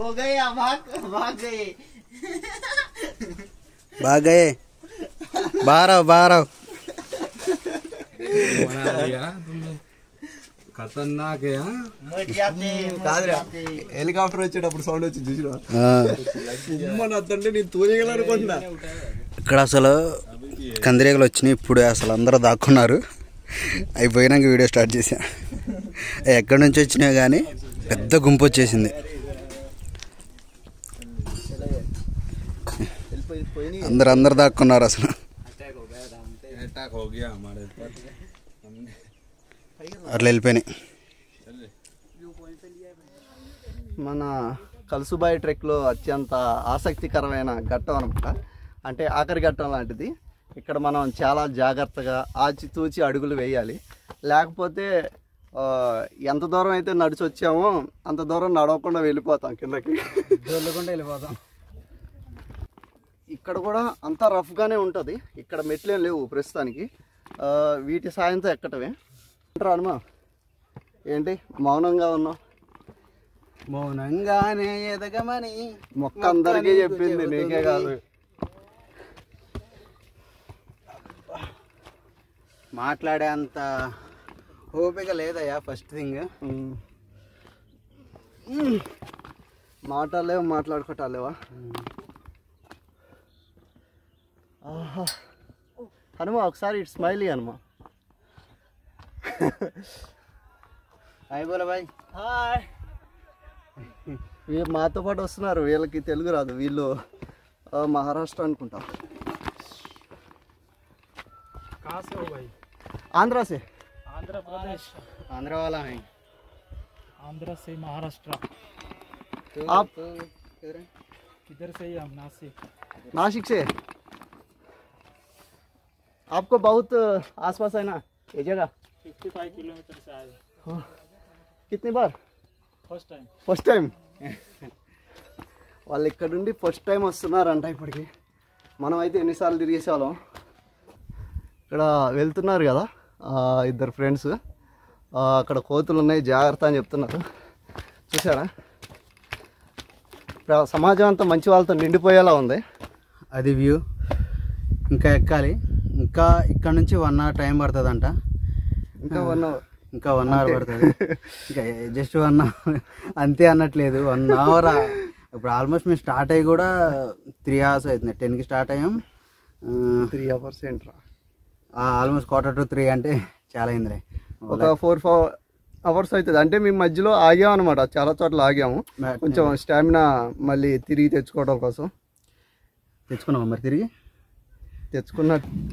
हो गया भाग भाग गए బాగా బారావు బారావు बना लिया तुमने खतरनाक है हाँ? मर जाते मर जाते హెలికాప్టర్ వచ్చేటప్పుడు సౌండ్ వచ్చి చూసిన ఉమ్మని వద్దంటే నేను తూయగలనుకుంటున్నా ఇక్కడ అసలు కందిరీగలు వచ్చినాయి ఇప్పుడు అసలు అందరూ దాక్కున్నారు అయిపోయినాక వీడియో స్టార్ట్ చేసా అవి ఎక్కడి నుంచి వచ్చినాయి కానీ పెద్ద గుంపు వచ్చేసింది అందరు అందరు దాక్కున్నారు అసలు अटैक हो गया हमारे ऊपर हमने అట్లా వెళ్ళిపోయినాయి మన కలుసుబాయి ట్రెక్లో అత్యంత ఆసక్తికరమైన ఘట్టం అనమాట అంటే ఆఖరి ఘట్టం లాంటిది ఇక్కడ మనం చాలా జాగ్రత్తగా ఆచితూచి అడుగులు వేయాలి లేకపోతే ఆ, ఎంత దూరం అయితే నడిచి వచ్చామో అంత దూరం నడవకుండా వెళ్ళిపోతాం కిందకి వెళ్ళకుండా వెళ్ళిపోతాం ఇక్కడ కూడా అంతా రఫ్గానే ఉంటుంది ఇక్కడ మెట్లేం లేవు ప్రస్తుతానికి ఆ, వీటి సాయంతో ఎక్కటమే అంటారా అనుమా ఏంటి మౌనంగా ఉన్నాం మౌనంగానే ఎదగమని మొక్క అందరికీ చెప్పింది నీకే కాదు మాట్లాడే అంత ఓపిక లేదయ్యా ఫస్ట్ థింగ్ ఉమ్. మాటలేవు మాట్లాడుకోవటాలేవా ఆహా హనుమా ఒకసారి ఇటు స్మైలీ హనుమా హాయ్ బోలా బాయ్ వీళ్ళు మాతో పాటు వస్తున్నారు వీళ్ళకి తెలుగు రాదు వీళ్ళు ఆ, మహారాష్ట్ర అనుకుంటా कहाँ से हो भाई ఆంధ్రా సే आंध्र प्रदेश ఆంధ్ర వాళ్ళ హై आंध्र से महाराष्ट्र आप इधर से ही हम नासिक नासिक से आपको बहुत आसपास है ना ये जगह 55 किलोमीटर से आए कितनी बार फर्स्ट टाइम ఫస్ట్ టైం వాళ్ళు ఇక్కడ నుండి ఫస్ట్ టైం వస్తున్నారంట ఇప్పటికి మనం అయితే ఎన్నిసార్లు తిరిగేసే వాళ్ళం ఇక్కడ వెళ్తున్నారు కదా ఆ, ఇద్దరు ఫ్రెండ్స్ అక్కడ కోతులు ఉన్నాయి జాగ్రత్త అని చెప్తున్నారు చూసారా ప్ర- సమాజం అంతా మంచి వాళ్ళతో నిండిపోయేలా ఉంది అది వ్యూ ఇంకా ఎక్కాలి ఇంకా ఇక్కడ నుంచి వన్ అవర్ టైం పడుతుందంట ఇంకా వన్ అవర్ ఇంకా వన్ అవర్ పడుతుంది ఇంకా జస్ట్ వన్ అవర్ అంతే అన్నట్లేదు వన్ అవర్ ఇప్పుడు ఆల్మోస్ట్ మేము స్టార్ట్ అయ్యి కూడా త్రీ అవర్స్ అవుతుంది టెన్కి స్టార్ట్ అయ్యాం త్రీ అవర్స్ ఏంట్రా ఆల్మోస్ట్ క్వార్టర్ టు త్రీ అంటే చాలా అయిందిలే ఒక ఫోర్ ఫోర్ అవర్స్ అవుతుంది అంటే మేము మధ్యలో ఆగాము అనమాట చాలా చోట్ల ఆగాము కొంచెం స్టామినా మళ్ళీ తిరిగి తెచ్చుకోవడం కోసం తెచ్చుకున్నాం మరి తిరిగి తెచ్చుకున్న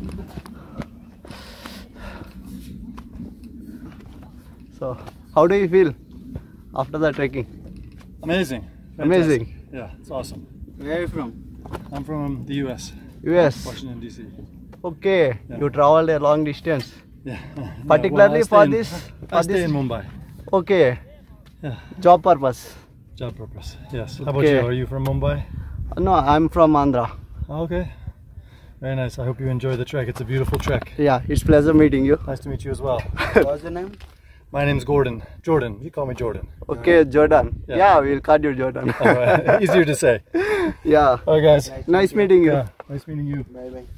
so how do you feel after the trekking Amazing. Amazing Yeah, it's awesome. Where from I'm from the US, US Washington DC. Okay you travelled a long distance Yeah. Particularly I for stay in- this- I for stay this- in Mumbai. Okay Yeah. Job purpose Job purpose. Yes. How about Okay. you? Are you from Mumbai? No I'm from Andhra Okay. Very nice. I hope you enjoy the trek. It's a beautiful trek. Yeah it's pleasure meeting you Nice to meet you as well. What's the name My name's Gordon. Jordan. You call me Jordan. Okay Jordan Yeah. Yeah will call you Jordan All right. Easier to say. Yeah All right, guys. Nice meeting you Yeah. Nice meeting you. Bye bye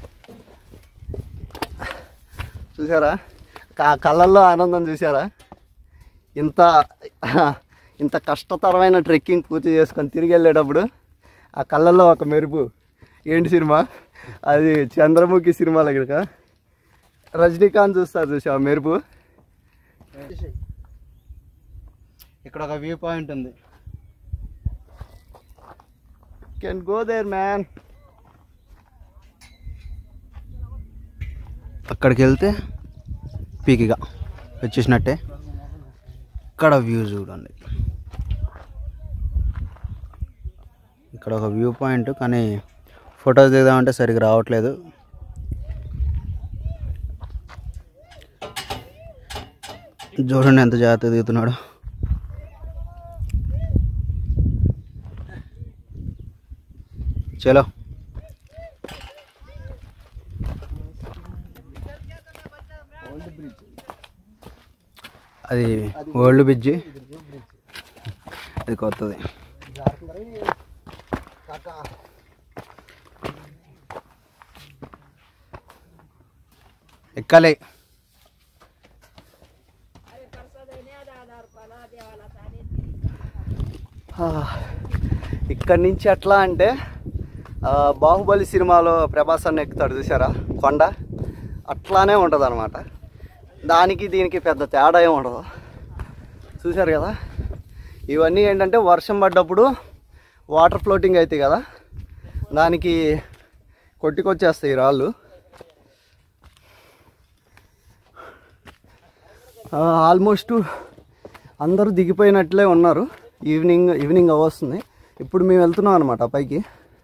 చూసారా కా- కళ్ళల్లో ఆనందం చూసారా ఇంత ఇంత కష్టతరమైన trekking పూర్తి చేసుకొని తిరిగి వెళ్ళేటప్పుడు ఆ కళ్ళల్లో ఒక మెరుపు ఏంటి సినిమా అది చంద్రముఖి సినిమా దగ్గర రజనీకాంత్ చూస్తారు చూసా మెరుపు ఇక్కడ ఒక వ్యూ పాయింట్ ఉంది కెన్ గో దేర్ మ్యాన్ అక్కడికి వెళ్తే పీకిగా వచ్చేసినట్టే ఇక్కడ వ్యూ చూడండి ఇక్కడ ఒక వ్యూ పాయింట్ కానీ ఫొటోస్ దిగుదామంటే సరిగ్గా రావట్లేదు చూడండి ఎంత జాగ్రత్త దిగుతున్నాడు చలో అది ఓల్డ్ బ్రిడ్జి అది కొత్తది ఎక్కాలి ఆ, ఇక్కడి నుంచి ఎట్లా అంటే ఆ, బాహుబలి సినిమాలో ప్రభాస్ అన్న ఎక్కుతాడు చూసారా కొండ అట్లానే ఉంటుంది అనమాట దానికి దీనికి పెద్ద తేడా ఏమి ఉండదు చూసారు కదా ఇవన్నీ ఏంటంటే వర్షం పడ్డప్పుడు వాటర్ ఫ్లోటింగ్ అవుతాయి కదా దానికి కొట్టుకొచ్చేస్తాయి ఈ రాళ్ళు ఆల్మోస్ట్ అందరూ దిగిపోయినట్లే ఉన్నారు ఈవినింగ్ ఈవినింగ్ అవస్తుంది ఇప్పుడు మేము వెళ్తున్నాం అనమాట పైకి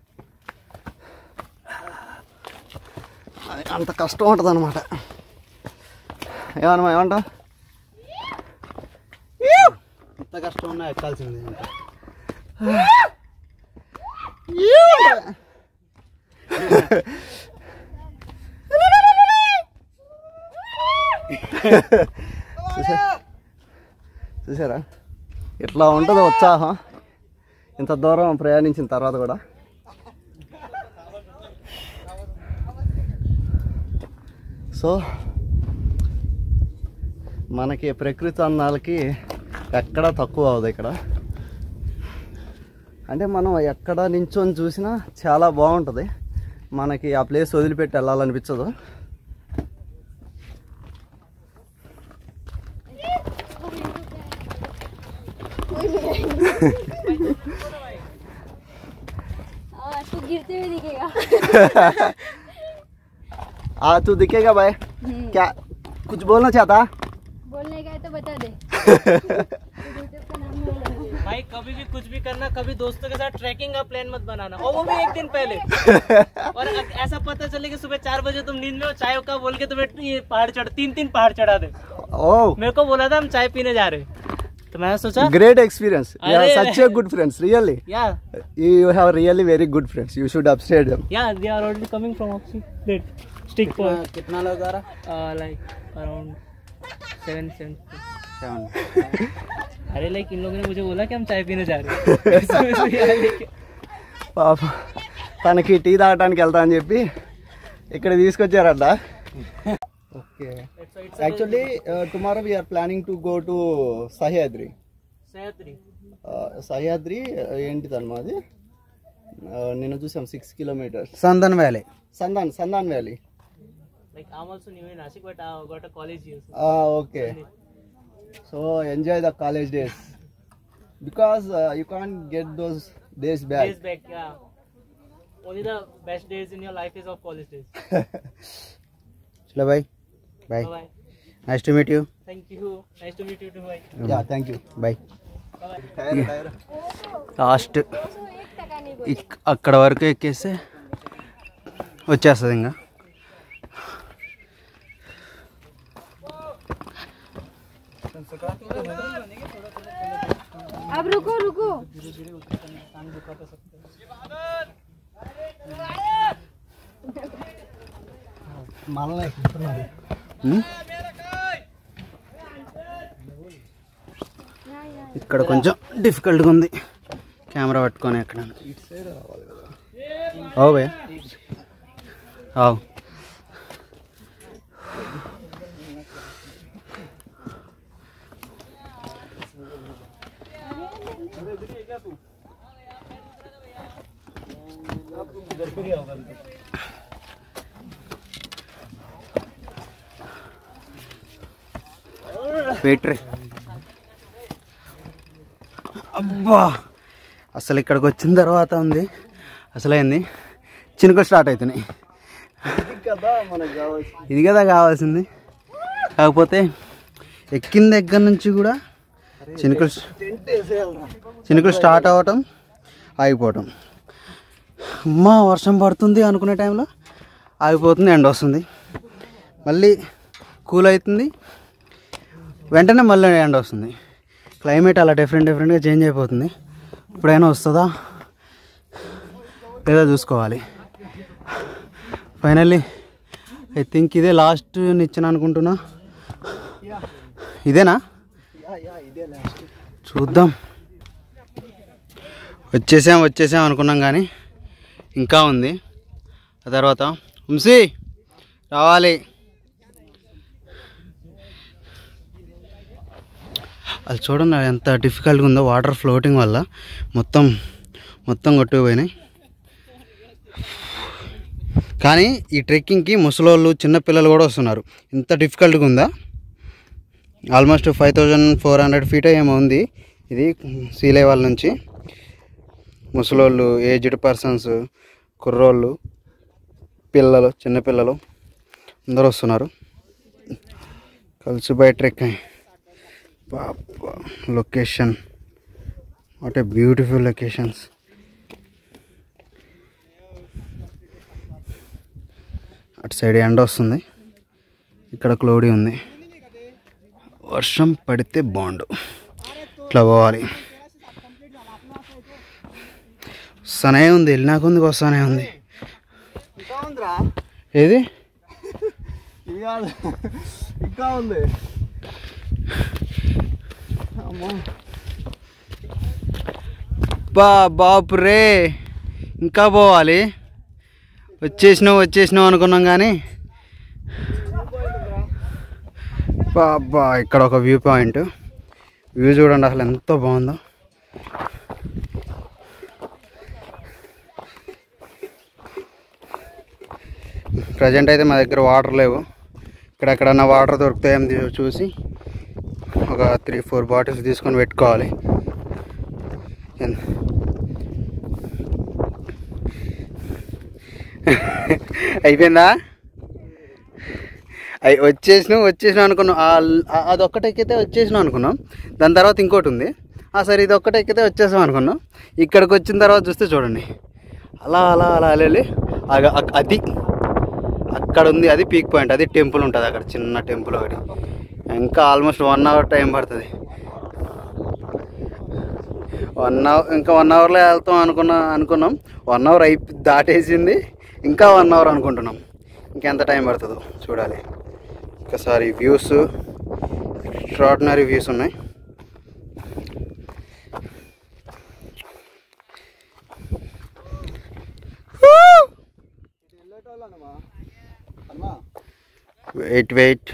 అది అంత కష్టం ఉంటుంది అనమాట ఏమన్నా ఏమంటా ఎంత కష్టం ఉన్నా ఎక్కాల్సింది చూసారా ఇట్లా ఉంటుంది ఉత్సాహం ఇంత దూరం ప్రయాణించిన తర్వాత కూడా సో మనకి ప్రకృతి అందాలకి ఎక్కడ తక్కువ అవ్వదు ఇక్కడ అంటే మనం ఎక్కడ నించొని చూసినా చాలా బాగుంటుంది మనకి ఆ ప్లేస్ వదిలిపెట్టి వెళ్ళాలనిపించదు हाँ, तू गिरते हुए दिखेगा आ तू दिखेगा भाई क्या कुछ बोलना चाहता बोलने का है तो बता दे यूट्यूब का नाम बोल रहा हूँ। भाई कभी भी कुछ भी करना कभी दोस्तों के साथ ट्रैकिंग का प्लान मत बनाना और वो भी एक दिन पहले और अग- ऐसा पता चले कि सुबह चार बजे तुम नींद में हो चाय का बोल के तुम्हें ये पहाड़ चढ़ तीन तीन पहाड़ चढ़ा दे ओह मेरे को बोला था हम चाय पीने जा रहे हैं। तो मैंने सोचा great experience you are अरे- such a good friends really या you have really very good friends you should appreciate them yeah they are already coming from ऑक्सी लेट स्टिक फॉर कितना लोग आ रहा like around seven seven seven अरे like इन लोगों ने मुझे बोला कि हम चाय पीने जा रहे हैं इसमें से यार लेके- పాప తనకి టీ తాగడానికి వెళ్తా అని చెప్పి ఇక్కడ తీసుకొచ్చారంట okay actually tomorrow we're planning to go to Sahyadri Sahyadri Sahyadri ఏంటిది అనమాట నిన్న చూసాం six kilometres Sandhan valley Sandhan Sandhan valley like I'm also new in Nashik but I got a college here so okay so enjoy the college days because you can get those days back days back yeah only the best days in your life is of college days చలో bye bye bye bye nice to meet you thank you nice to meet you too bye yeah thank you bye bye last दो सौ एक टका नहीं बोल ఇక్- అక్కడ వరకు ఎక్కేస్తే వచ్చేస్తుంది ఇంకా अब रुको रुको ఉమ్? ఇక్కడ కొంచెం డిఫికల్ట్గా ఉంది కెమెరా పట్టుకొని ఎక్కడానికి అవు భయ్య అవు వెయిట్ రే అబ్బా అసలు ఇక్కడికి వచ్చిన తర్వాత ఉంది అసలైంది చినుకలు స్టార్ట్ అవుతున్నాయి కదా మనకు కావాల్సి ఇది కదా కావాల్సింది కాకపోతే ఎక్కిన దగ్గర నుంచి కూడా చినుకలు టెంట్ వేసేయాలరా చినుకలు స్టార్ట్ అవ్వటం ఆగిపోవటం అమ్మా వర్షం పడుతుంది అనుకునే టైంలో ఆగిపోతుంది ఎండ వస్తుంది మళ్ళీ కూల్ అవుతుంది వెంటనే మళ్ళీ ఎండ వస్తుంది క్లైమేట్ అలా డిఫరెంట్ డిఫరెంట్గా చేంజ్ అయిపోతుంది ఇప్పుడైనా వస్తుందా లేదా చూసుకోవాలి ఫైనల్లీ ఐ థింక్ ఇదే లాస్ట్ నిచ్చిన అనుకుంటున్నా ఇదేనా చూద్దాం వచ్చేసాం వచ్చేసాం అనుకున్నాం కానీ ఇంకా ఉంది ఆ తర్వాత వంశీ రావాలి అది చూడండి అది ఎంత డిఫికల్ట్గా ఉందో వాటర్ ఫ్లోటింగ్ వల్ల మొత్తం మొత్తం కొట్టుకుపోయినాయి కానీ ఈ ట్రెక్కింగ్కి ముసలోళ్ళు చిన్నపిల్లలు కూడా వస్తున్నారు ఇంత డిఫికల్ట్గా ఉందా almost five thousand four hundred feet ఏమో ఉంది ఇది సీ లెవెల్ నుంచి ముసలోళ్ళు ఏజ్డ్ పర్సన్స్ కుర్రోళ్ళు పిల్లలు చిన్నపిల్లలు అందరూ వస్తున్నారు కలిసిపోయి trek location what a beautiful locations అటు సైడ్ ఎండ వస్తుంది ఇక్కడ క్లౌడీ ఉంది వర్షం పడితే బాగుండు ఇట్లా పోవాలి వస్తానే ఉంది వెళ్ళినాక ఉంది వస్తానే ఉంది ఇంకా ఉందిరా ఏది ఇది కాదు ఇంకా ఉంది అమ్మో బా బాపు రే ఇంకా పోవాలి వచ్చేసినావు వచ్చేసినావు అనుకున్నాం కానీ బాబా ఇక్కడ ఒక వ్యూ పాయింట్ వ్యూ చూడండి అసలు ఎంత బాగుందో ప్రజెంట్ అయితే మా దగ్గర వాటర్ లేవు ఇక్కడ ఎక్కడన్నా వాటర్ దొరుకుతాయేమో చూ- చూసి ఒక త్రీ ఫోర్ బాటిల్స్ తీసుకొని పెట్టుకోవాలి ఎన్- అయిపోయిందా అయి వచ్చేసినాం వచ్చేసినాం అనుకున్నాం ఆ- ఆ- అది ఒక్కటి ఎక్కితే వచ్చేసినాం అనుకున్నాం దాని తర్వాత ఇంకోటి ఉంది ఆ సరే ఇది ఒక్కటి ఎక్కితే వచ్చేసాం అనుకున్నాం ఇక్కడికి వచ్చిన తర్వాత చూస్తే చూడండి అలా అలా అలా వెళ్ళి ఆగ- అక్- అది అక్కడ ఉంది అది పీక్ పాయింట్ అది టెంపుల్ ఉంటుంది అక్కడ చిన్న టెంపుల్ ఒకటి ఇంకా ఆల్మోస్ట్ వన్ అవర్ టైం పడుతుంది వన్ అవర్ ఇంకా వన్ అవర్లో వెళ్తాం అనుకున్నా అనుకున్నాం వన్ అవర్ అయి దాటేసింది ఇంకా వన్ అవర్ అనుకుంటున్నాం ఇంకెంత టైం పడుతుందో చూడాలి ఒకసారి వ్యూస్ ఎక్స్ట్రాడినరీ వ్యూస్ ఉన్నాయి వెయిట్ వెయిట్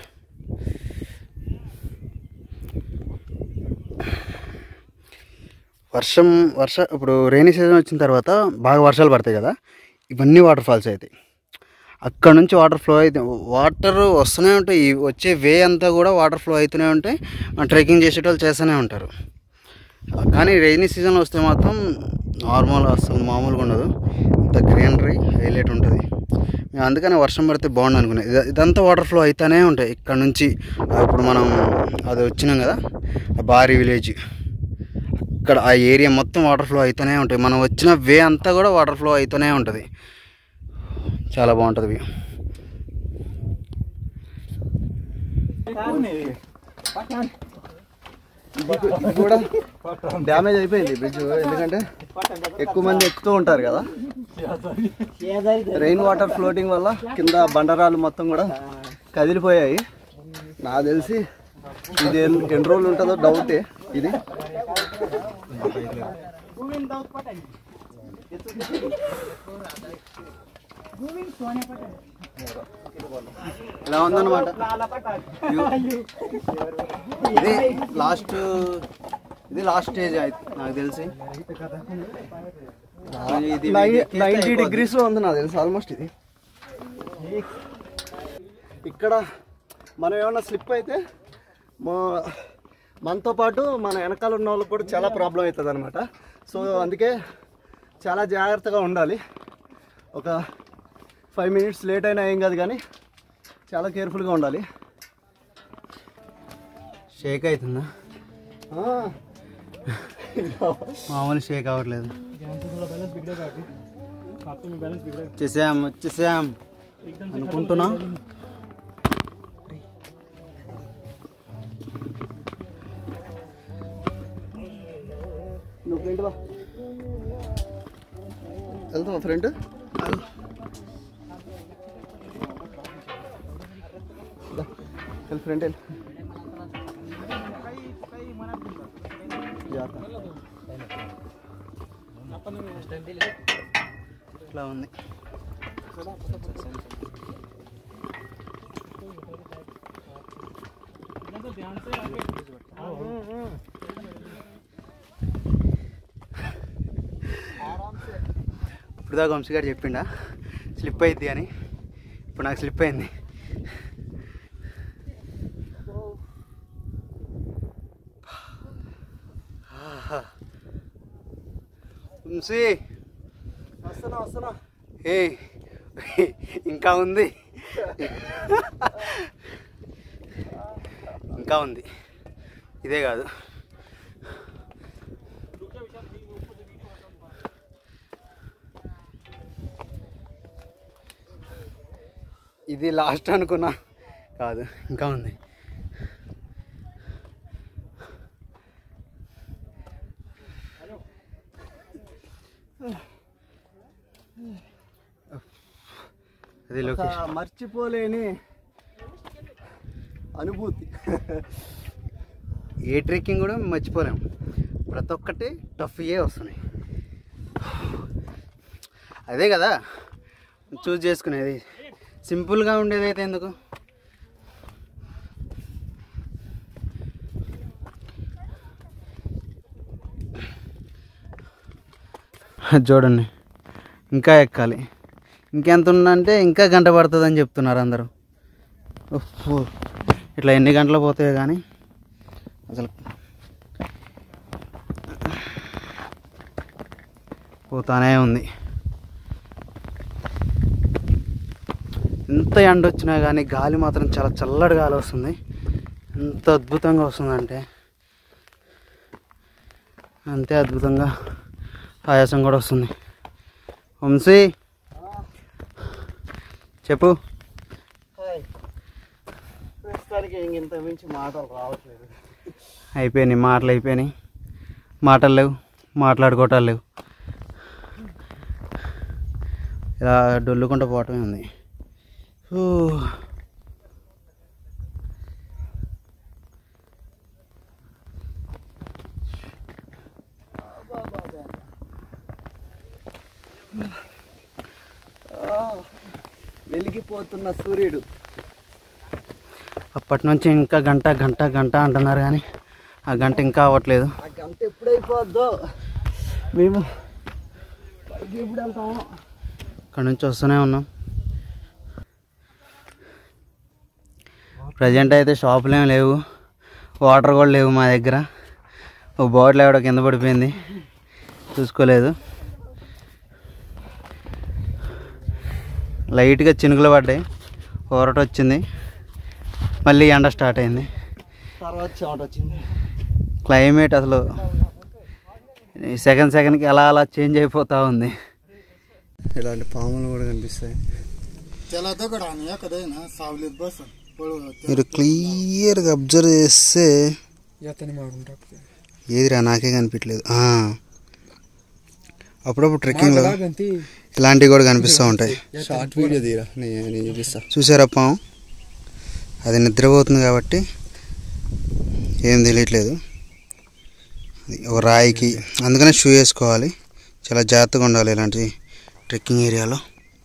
వర్షం వర్ష ఇప్పుడు రైనీ సీజన్ వచ్చిన తర్వాత బాగా వర్షాలు పడతాయి కదా ఇవన్నీ వాటర్ ఫాల్స్ అవుతాయి అక్కడ నుంచి వాటర్ ఫ్లో అయితే వాటర్ వస్తూనే ఉంటాయి ఈ వచ్చే వే అంతా కూడా వాటర్ ఫ్లో అవుతూనే ఉంటాయి ట్రెక్కింగ్ చేసేటోళ్ళు చేస్తూనే ఉంటారు కానీ రైనీ సీజన్లో వస్తే మాత్రం నార్మల్ అసలు మామూలుగా ఉండదు ఇంత గ్రీనరీ హైలైట్ ఉంటుంది మేము అందుకనే వర్షం పడితే బాగుండు అనుకున్నాం ఇది ఇదంతా వాటర్ ఫ్లో అవుతూనే ఉంటాయి ఇక్కడ నుంచి ఆ ఇప్పుడు మనం అది వచ్చినాం కదా ఆ బారీ విలేజ్ అక్కడ ఆ ఏరియా మొత్తం వాటర్ ఫ్లో అవుతూనే ఉంటాయి మనం వచ్చిన వే అంతా కూడా వాటర్ ఫ్లో అవుతూనే ఉంటుంది చాలా బాగుంటుంది వ్యూ ఇది కూడా డ్యామేజ్ అయిపోయింది బ్రిడ్జ్ ఎందుకంటే ఎక్కువ మంది ఎక్కుతూ ఉంటారు కదా రెయిన్ వాటర్ ఫ్లోటింగ్ వల్ల కింద బండరాలు మొత్తం కూడా కదిలిపోయాయి నాకు తెలిసి ఇది ఎన్ని ఎన్ని రోజులు ఉంటుందో డౌటే ఇది ఇలా ఉందన్నమాట ఇది లాస్ట్ ఇది లాస్ట్ స్టేజ్ నాకు తెలిసి ఇది నైంటీ డిగ్రీస్ లో ఉంది నాకు తెలుసు ఆల్మోస్ట్ ఇది ఇక్కడ మనం ఏమన్నా స్లిప్ అయితే మా మనతో పాటు మన వెనకాల ఉన్న వాళ్ళకి కూడా చాలా ప్రాబ్లం అవుతుంది అనమాట సో అందుకే చాలా జాగ్రత్తగా ఉండాలి ఒక ఫైవ్ మినిట్స్ లేట్ అయినా ఏం కాదు కానీ చాలా కేర్ఫుల్గా ఉండాలి షేక్ అవుతుందా ఆ, మామూలు షేక్ అవ్వట్లేదు వచ్చేసాం వచ్చేసాం అనుకుంటున్నా నువ్వు ఫ్రెండ్ బా వెళ్తావా ఫ్రెండ్ వెళ్ళి ఫ్రెండ్ వెళ్ళి జాగ్రత్త ఇట్లా ఉంది ఇప్పుడు దాకా వంశీ గారు చెప్పిండా స్లిప్ అయింది అని ఇప్పుడు నాకు స్లిప్ అయింది వంశీ వస్తున్నా వస్తున్నా ఏ ఇంకా ఉంది ఇంకా ఉంది ఇదే కాదు ఇది లాస్ట్ అనుకున్నా కాదు ఇంకా ఉంది అది ఒక లొకేషన్ మర్చిపోలేని అనుభూతి ఏ ట్రెక్కింగ్ కూడా మర్చిపోలేం ప్రతి ఒక్కటి టఫ్యే వస్తున్నాయి అదే కదా చూస్ చేసుకునేది సింపుల్గా ఉండేది అయితే ఎందుకు అది చూడండి ఇంకా ఎక్కాలి ఇంకెంత ఉందంటే ఇంకా గంట పడుతుందని చెప్తున్నారు అందరూ ఉఫ్. ఇట్లా ఎన్ని గంటలు పోతాయో కానీ అసలు పోతానే ఉంది ఎంత ఎండ వచ్చినా కానీ గాలి మాత్రం చాలా చల్లటి గాలి వస్తుంది ఎంత అద్భుతంగా వస్తుందంటే అంతే అద్భుతంగా ఆయాసం కూడా వస్తుంది వంశీ చెప్పు హాయ్. ప్రస్తుతానికి ఇంత మించి మాటలు రావట్లేదు అయిపోయినాయి మాటలు అయిపోయినాయి మాటలు లేవు మాట్లాడుకోవటాలు లేవు ఇలా డొల్లుకుంటూ పోవటమే ఉంది ఊ. వెలిగిపోతున్న సూర్యుడు అప్పటి నుంచి ఇంకా గంట గంట గంట అంటున్నారు కానీ ఆ గంట ఇంకా అవ్వట్లేదు ఆ గంట ఎప్పుడైపోద్దో మేము పైకి ఎప్పుడు వెళ్తాము ఇక్కడ నుంచి వస్తూనే ఉన్నాం ప్రజెంట్ అయితే షాపులు ఏం లేవు వాటర్ కూడా లేవు మా దగ్గర ఓ బాటిల్ ఎవడో కింద పడిపోయింది చూసుకోలేదు లైట్గా చినుకులు పడ్డాయి ఊరట వచ్చింది మళ్ళీ ఎండ స్టార్ట్ అయింది తర్వాత చెమట వచ్చింది క్లైమేట్ అసలు సెకండ్ సెకండ్కి అలా అలా చేంజ్ అయిపోతూ ఉంది ఇలాంటి పాములు కూడా కనిపిస్తాయి त्याला दगड आणि एखादा सावलीत बसन पळू మీరు క్లియర్గా అబ్జర్వ్ చేస్తే ఏదిరా నాకే కనిపించలేదు ఆ. అప్పుడప్పుడు ట్రెక్కింగ్లో ఇలాంటివి కూడా కనిపిస్తూ ఉంటాయి షార్ట్ వీడియో తీరా నేను చూపిస్తా చూసారా పాము అది నిద్రపోతుంది కాబట్టి ఏం తెలియట్లేదు అది ఒక రాయికి అందుకనే షూ వేసుకోవాలి చాలా జాగ్రత్తగా ఉండాలి ఇలాంటి ట్రెక్కింగ్ ఏరియాలో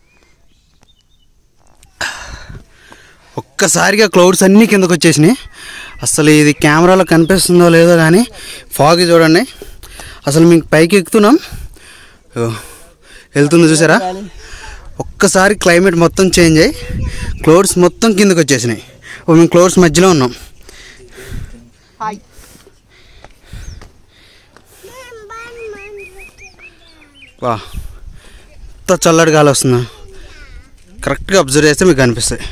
ఒక్కసారిగా క్లౌడ్స్ అన్నీ కిందకు వచ్చేసినాయి అసలు ఇది కెమెరాలో కనిపిస్తుందో లేదో కానీ ఫాగ్ చూడండి అసలు మీకు పైకి ఎక్కుతున్నాం ఇగో, వెళ్తుంది చూసారా ఒక్కసారి క్లైమేట్ మొత్తం చేంజ్ అయ్యి క్లౌడ్స్ మొత్తం కిందకు వచ్చేసినాయి ఓ మేము క్లౌడ్స్ మధ్యలో ఉన్నాం వా ఎంత చల్లటి గాలి వస్తుందా కరెక్ట్గా అబ్జర్వ్ చేస్తే మీకు కనిపిస్తాయి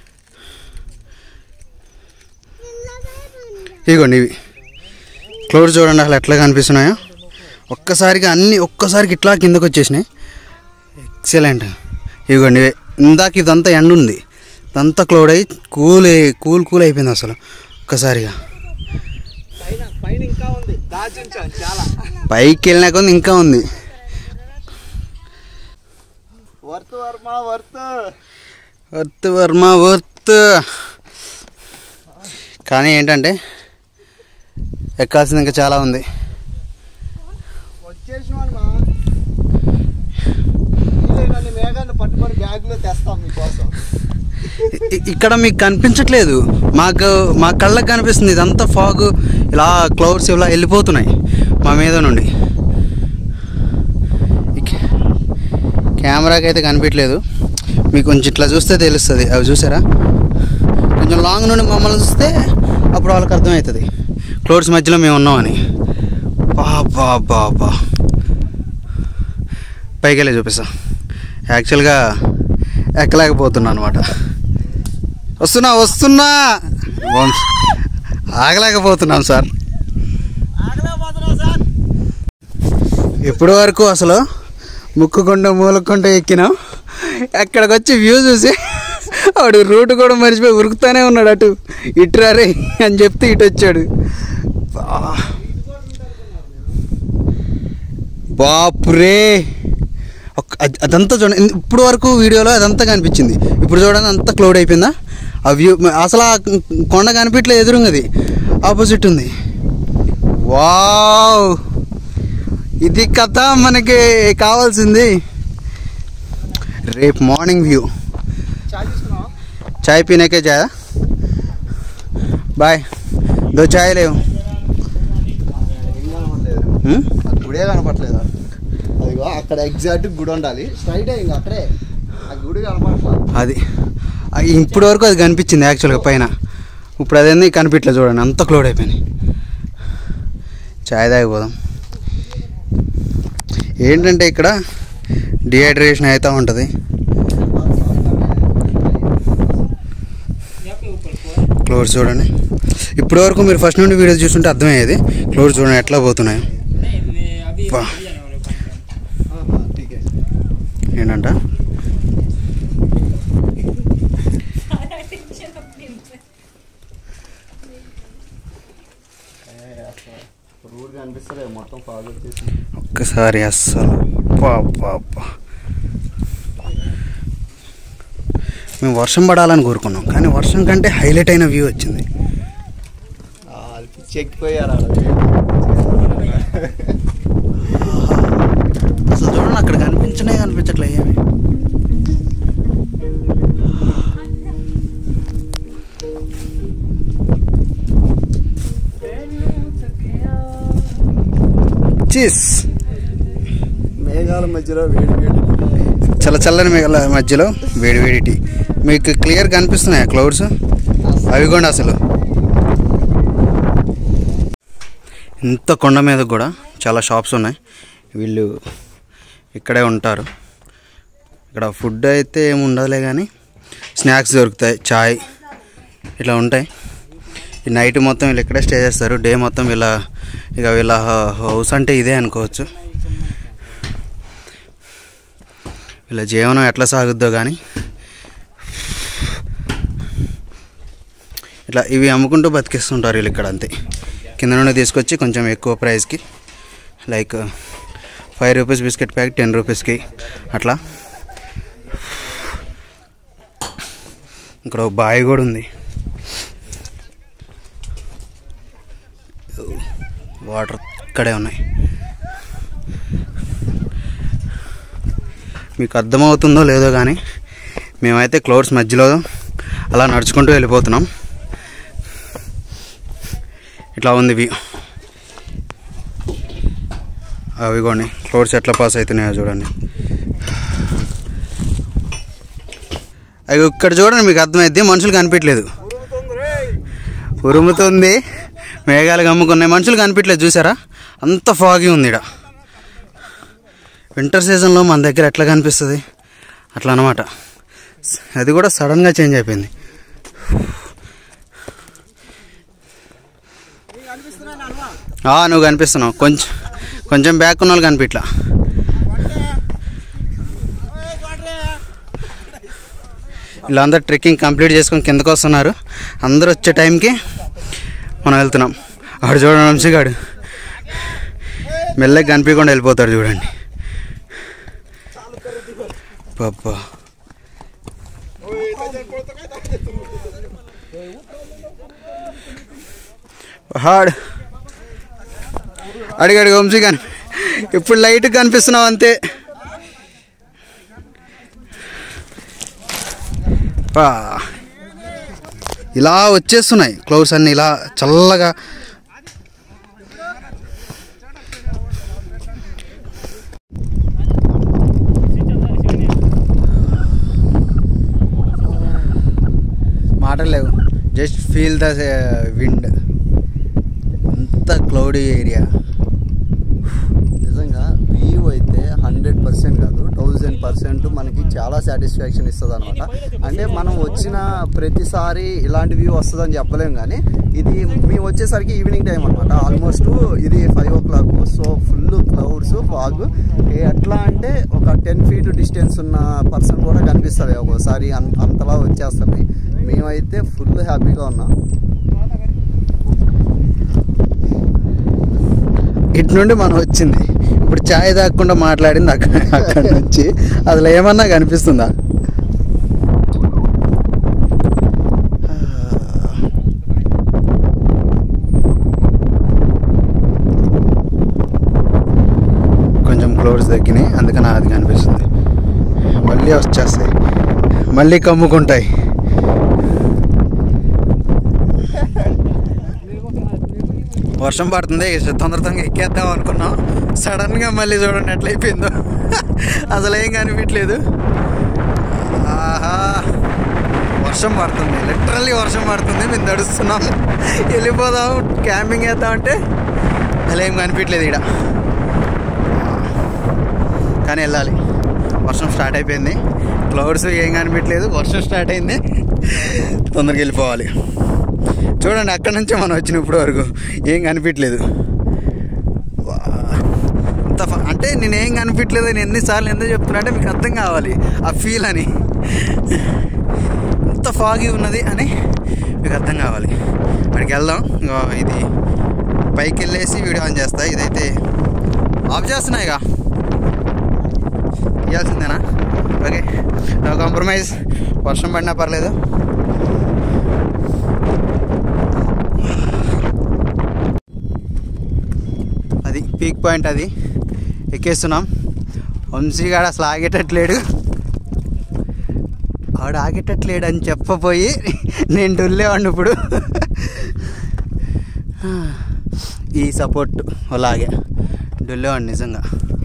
ఇదిగోండి ఇవి క్లౌడ్స్ చూడండి అసలు ఎట్లా కనిపిస్తున్నాయో ఒక్కసారిగా అన్ని ఒక్కసారికి ఇట్లా కిందకు వచ్చేసినాయి ఎక్సలెంట్ ఇదిగోండి ఇవే. ఇందాక ఇదంతా ఎండ ఉంది ఇదంతా క్లౌడ్ అయ్యి కూల్ అయ్యి- కూల్ కూల్ అయిపోయింది అసలు ఒక్కసారిగా పైన పైన ఇంకా ఉంది దాచించాను చాలా పైకి వెళ్ళినా కొద్ది ఇంకా ఉంది వర్త్ వర్మ వర్త్ వర్త్ వర్మ వర్త్ కానీ ఏంటంటే ఎక్కాల్సింది ఇంకా చాలా ఉంది వచ్చేసిన పట్టుకొని బ్యాగ్లో తెస్తాం మీకోసం ఇ- ఇక్కడ మీకు కనిపించట్లేదు మాకు మా కళ్ళకి కనిపిస్తుంది ఇదంతా ఫాగ్ ఇలా క్లౌడ్స్ ఇలా వెళ్ళిపోతున్నాయి మా మీద నుండి ఈ కె- కెమెరాకి అయితే కనిపించట్లేదు మీకు కొంచెం ఇట్లా చూస్తే తెలుస్తుంది అవి చూసారా కొంచెం లాంగ్ నుండి మమ్మల్ని చూస్తే అప్పుడు వాళ్ళకి అర్థమవుతుంది క్లౌడ్స్ మధ్యలో మేము ఉన్నామని బాబా బాబా పైకి వెళ్ళి చూపిస్తా యాక్చువల్గా ఎక్కలేకపోతున్నా అనమాట వస్తున్నా వస్తున్నా వంశ్. ఆగలేకపోతున్నాం సార్ ఇప్పటి వరకు అసలు ముక్కుకొండ మూలకొండ ఎక్కినాం ఎక్కడికి వచ్చి వ్యూ చూసి వాడు రూట్ కూడా మర్చిపోయి ఉరుకుతానే ఉన్నాడు అటు ఇటు రే అని చెప్తే ఇటు వచ్చాడు బా. బాపురే ఒక్క- అద్- అదంతా చూడండి ఇన్- ఇప్పుడు వరకు వీడియోలో అదంతా కనిపించింది ఇప్పుడు చూడండి అంతా క్లౌడ్ అయిపోయిందా ఆ వ్యూ అసలు ఆ కొండ కనిపించలేదు ఎదురుంగది ఆపోజిట్ ఉంది వావ్ ఇది కథ మనకి కావాల్సింది రేపు మార్నింగ్ వ్యూ చాయ్ పీనేకే చాయ్ బాయ్ దో చాయ్ లేవు హ్మ్? ఆ గుడే కనపట్లేదు అదిగో అక్కడ ఎగ్జాక్ట్ గుడి ఉండాలి స్ట్రైట్ ఇంకా అక్కడే ఆ గుడి కనపడట్లేదు అది ఆ ఇప్పటి వరకు అది కనిపించింది యాక్చువల్గా పైన ఇప్పుడు అదేంది కనిపించలేదు చూడండి అంత క్లోడ్ అయిపోయింది చాయ్ తాగిపోదాం ఏంటంటే ఇక్కడ డిహైడ్రేషన్ అవుతూ ఉంటుంది క్లోడ్స్ చూడండి ఇప్పటి వరకు మీరు ఫస్ట్ నుండి వీడియో చూస్తుంటే అర్థమయ్యేది క్లోడ్స్ చూడండి ఎట్లా పోతున్నాయి బా. ఏంటంట రోడ్ కనిపిస్తలే మొత్తం ఫాలో చేసి ఒక్కసారి అస్సలు పా పా పా. మేము వర్షం పడాలని కోరుకున్నాం కానీ వర్షం కంటే హైలైట్ అయిన వ్యూ వచ్చింది చెక్కిపోయారు అసలు చూడండి అక్కడ కనిపించనే కనిపించట్లే ఏమి చీస్ మేఘాల మధ్యలో వేడి వేడి చల్ల చల్లని మేఘాల మధ్యలో వేడి వేడి టీ మీకు క్లియర్ కనిపిస్తున్నాయా క్లౌడ్స్ అవి కూడా అసలు ఇంత కొండ మీద కూడా చాలా షాప్స్ ఉన్నాయి వీళ్ళు ఇక్కడే ఉంటారు ఇక్కడ ఫుడ్ అయితే ఏమి ఉండదులే కానీ స్నాక్స్ దొరుకుతాయి చాయ్ ఇట్లా ఉంటాయి ఈ నైట్ మొత్తం వీళ్ళు ఇక్కడే స్టే చేస్తారు డే మొత్తం వీళ్ళ ఇక వీళ్ళ హ- హౌస్ అంటే ఇదే అనుకోవచ్చు వీళ్ళ జీవనం ఎట్లా సాగుద్దో కానీ ఇట్లా ఇవి అమ్ముకుంటూ బతికిస్తుంటారు వీళ్ళు ఇక్కడ అంతే కింద నుండి తీసుకొచ్చి కొంచెం ఎక్కువ ప్రైస్కి like five rupees biscuit pack ten రూపీస్కి అట్లా ఇక్కడ ఒక బావి కూడా ఉంది వాటర్ ఇక్కడే ఉన్నాయి మీకు అర్థమవుతుందో లేదో కానీ మేమైతే క్లౌడ్స్ మధ్యలో అలా నడుచుకుంటూ వెళ్ళిపోతున్నాం ఇట్లా ఉంది వ్యూ అవి కొన్ని క్లౌడ్స్ ఎట్లా పాస్ అవుతున్నాయో చూడండి అవి ఇక్కడ చూడండి మీకు అర్థమైద్ది మనుషులు కనిపించలేదు ఉరుముతుంది మేఘాలు కమ్ముకున్నాయి మనుషులు కనిపించలేదు చూసారా అంత ఫాగి ఉంది ఇక్కడ వింటర్ సీజన్లో మన దగ్గర ఎట్లా కనిపిస్తుంది అట్లా అనమాట అది కూడా సడన్గా చేంజ్ అయిపోయింది ఆ, నువ్వు కనిపిస్తున్నావు కొంచెం కొంచెం బ్యాక్ ఉన్న వాళ్ళు కనిపించలా వీళ్ళందరూ ట్రెక్కింగ్ కంప్లీట్ చేసుకొని కిందకు వస్తున్నారు అందరూ వచ్చే టైంకి మనం వెళ్తున్నాం ఆడు చూడండి వంశీగాడు మెల్లగా కనిపించకుండా వెళ్ళిపోతాడు చూడండి పాపా హాడ్ అడిగాడు వంశీ కానీ ఇప్పుడు లైట్ కనిపిస్తున్నావు అంతే పా ఇలా వచ్చేస్తున్నాయి క్లౌడ్స్ అన్నీ ఇలా చల్లగా మాటలు లేవు జస్ట్ ఫీల్ ద విండ్ అంత క్లౌడీ ఏరియా నిజంగా వ్యూ అయితే హండ్రెడ్ పర్సెంట్ కాదు థౌజండ్ పర్సెంట్ మనకి చాలా సాటిస్ఫాక్షన్ ఇస్తుంది అనమాట అంటే మనం వచ్చిన ప్రతిసారి ఇలాంటి వ్యూ వస్తుందని చెప్పలేం కానీ ఇది మేము వచ్చేసరికి ఈవినింగ్ టైం అనమాట ఆల్మోస్ట్ ఇది five o'clock so full clouds fog ఎట్లా అంటే ఒక టెన్ ఫీట్ డిస్టెన్స్ ఉన్న పర్సన్ కూడా కనిపిస్తుంది ఒక్కోసారి అన్- అంతలా వచ్చేస్తుంది మేమైతే ఫుల్ హ్యాపీగా ఉన్నాం ఇటు నుండి మనం వచ్చింది ఇప్పుడు ఛాయ్ తాగకుండా మాట్లాడింది అక్కడ అక్కడ నుంచి అసలు ఏమన్నా కనిపిస్తుందా కొంచెం క్లోడ్స్ తగ్గినాయి అందుకని అది కనిపిస్తుంది మళ్ళీ వచ్చేస్తాయి మళ్ళీ కమ్ముకుంటాయి వర్షం పడుతుంది తొందర తొందరగా ఎక్కేద్దాం అనుకున్నాం సడన్గా మళ్ళీ చూడండి ఎట్లా అయిపోయిందో అసలు ఏం కనిపించలేదు ఆహా వర్షం పడుతుంది లిటరల్లీ వర్షం పడుతుంది మేము నడుస్తున్నాం వెళ్ళిపోదాం క్యాంపింగ్ వేద్దాం అంటే అసలు ఏం కనిపించలేదు ఇక్కడ కానీ వెళ్ళాలి వర్షం స్టార్ట్ అయిపోయింది క్లౌడ్స్ ఏం కనిపించలేదు వర్షం స్టార్ట్ అయింది తొందరగా వెళ్ళిపోవాలి చూడండి అక్కడ నుంచే మనం వచ్చిన ఇప్పుడు వరకు ఏం కనిపించలేదు వా. అంత ఫ- అంటే నేనేం కనిపించలేదు నేను ఎన్నిసార్లు ఎందుకు చెప్తున్నా అంటే మీకు అర్థం కావాలి ఆ ఫీల్ అని ఎంత ఫాగి ఉన్నది అని మీకు అర్థం కావాలి అక్కడికి వెళ్దాం ఇంకో ఇది పైకి వెళ్ళేసి వీడియో ఆన్ చేస్తా ఇదైతే ఆఫ్ చేస్తున్నాయిగా ఇవ్వాల్సిందేనా ఓకే నో కాంప్రమైజ్ వర్షం పడినా పర్లేదు అది పీక్ పాయింట్ అది ఎక్కేస్తున్నాం వంశీగాడు అసలు ఆగేటట్లేడు ఆడు ఆగేటట్లేడు అని చెప్పపోయి నేను డొల్లేవాడిని ఇప్పుడు ఈ సపోర్ట్ అలాగే డొల్లేవాడిని నిజంగా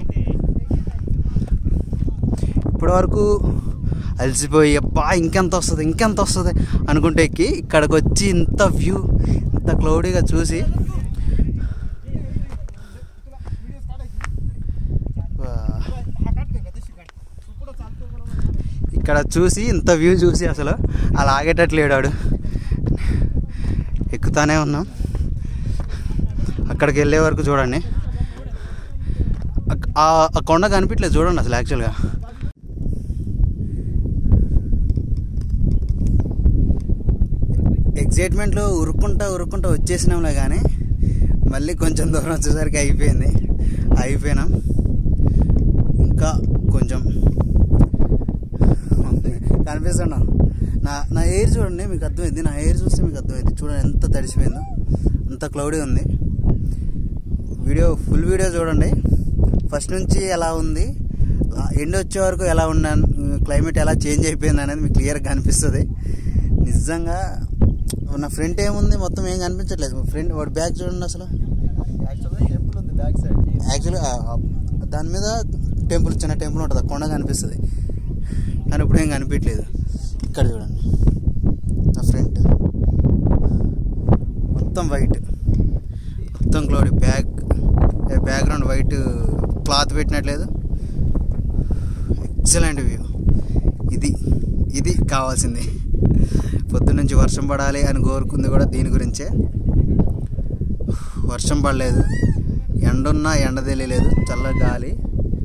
ఇప్పటి వరకు అలసిపోయి అబ్బా ఇంకెంత వస్తుంది ఇంకెంత వస్తుంది అనుకుంటే ఎక్కి ఇక్కడికి వచ్చి ఇంత వ్యూ ఇంత క్లౌడీగా చూసి వా. ఇక్కడ చూసి ఇంత వ్యూ చూసి అసలు అలా ఆగేటట్లేడు వాడు ఎక్కుతానే ఉన్నాం అక్కడికి వెళ్ళే వరకు చూడండి అక్- ఆ ఆ కొండ కనిపించలేదు చూడండి అసలు యాక్చువల్గా ఎగ్జైట్మెంట్లో ఉరుక్కుంటా ఉరుక్కుంటా వచ్చేసినాంలే కానీ మళ్ళీ కొంచెం దూరం వచ్చేసరికి అయిపోయింది అయిపోయినాం ఇంకా కొంచెం కనిపిస్తున్నాం నా నా ఎయిర్ చూడండి మీకు అర్థమైంది నా ఎయిర్ చూస్తే మీకు అర్థమైంది చూడండి ఎంత తడిసిపోయిందో అంత క్లౌడీ ఉంది వీడియో ఫుల్ వీడియో చూడండి ఫస్ట్ నుంచి ఎలా ఉంది ఎండ్ వచ్చే వరకు ఎలా ఉన్నాను క్లైమేట్ ఎలా చేంజ్ అయిపోయింది అనేది మీకు క్లియర్గా కనిపిస్తుంది నిజంగా నా ఫ్రంట్ ఏముంది మొత్తం ఏం కనిపించట్లేదు ఫ్రంట్ వాడి బ్యాగ్ చూడండి అసలు యాక్చువల్గా టెంపుల్ ఉంది బ్యాక్ సైడ్ యాక్చువల్గా దాని మీద టెంపుల్ చిన్న టెంపుల్ ఉంటుంది ఆ కొండ కనిపిస్తుంది కానీ ఇప్పుడు ఏం కనిపించట్లేదు ఇక్కడ చూడండి నా ఫ్రంట్ మొత్తం వైట్ మొత్తం cloud back background white cloth పెట్టినట్లేదు ఎక్సలెంట్ వ్యూ ఇది ఇది కావాల్సింది పొద్దున్నుంచి వర్షం పడాలి అని కోరుకుంది కూడా దీని గురించే వర్షం పడలేదు ఎండున్నా ఎండ తెలియలేదు చల్ల గాలి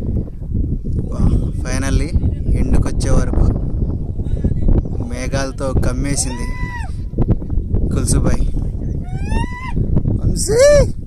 ఫైనల్లీ ఎండుకు వచ్చే వరకు మేఘాలతో కమ్మేసింది కుల్సుబాయ్ వంశీ